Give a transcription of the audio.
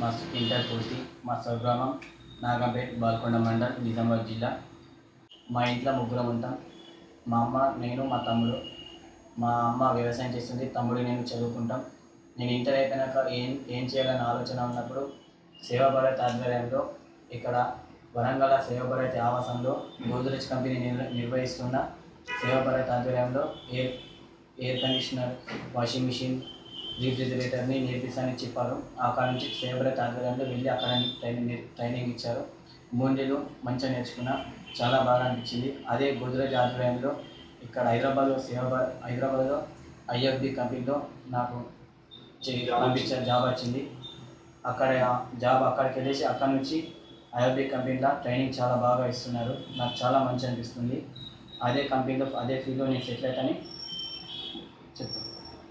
మా ఇంటర్ పూర్తి మా స్వగ్రామం నాగంపేట్ బాల్కొండ మండల్ నిజామాబాద్ జిల్లా మా ఇంట్లో ముగ్గురం ఉంటాం మా అమ్మ నేను మా తమ్ముడు మా అమ్మ వ్యవసాయం చేస్తుంది తమ్ముడు నేను చదువుకుంటాం నేను ఇంటర్ అయిపోయినాక ఏం ఏం చేయాలన్న ఆలోచన ఉన్నప్పుడు సేవా భారత్ ఆధ్వర్యంలో ఇక్కడ వరంగల్ సేవా భారత్ ఆవాసంలో గోద్రేజ్ కంపెనీ నిర్ నిర్వహిస్తున్న సేవా భారత్ ఆధ్వర్యంలో air air conditioner washing machine రిఫ్రిజిరేటర్ని నేర్పిస్తానని చెప్పారు అక్కడ నుంచి సేవా భారత్ ఆధ్వర్యంలో వెళ్ళి అక్కడ ట్రైనింగ్ ట్రైనింగ్ ఇచ్చారు మూడు నెలలు మంచిగా నేర్చుకున్నా చాలా బాగా అనిపించింది అదే గోద్రేజ్ ఆధ్వర్యంలో ఇక్కడ హైదరాబాద్లో సేవా భారత్ హైదరాబాద్లో ఐఎఫ్బి కంపెనీలో నాకు చే- పంపించారు జాబ్ వచ్చింది అక్కడ జాబ్ అక్కడికి వెళ్ళేసి అక్కడ నుంచి ఐఎఫ్బి కంపెనీలో ట్రైనింగ్ చాలా బాగా ఇస్తున్నారు నాకు చాలా మంచి అనిపిస్తుంది అదే కంపెనీలో అదే ఫీల్డ్లో నేను సెటిల్ అవుతాని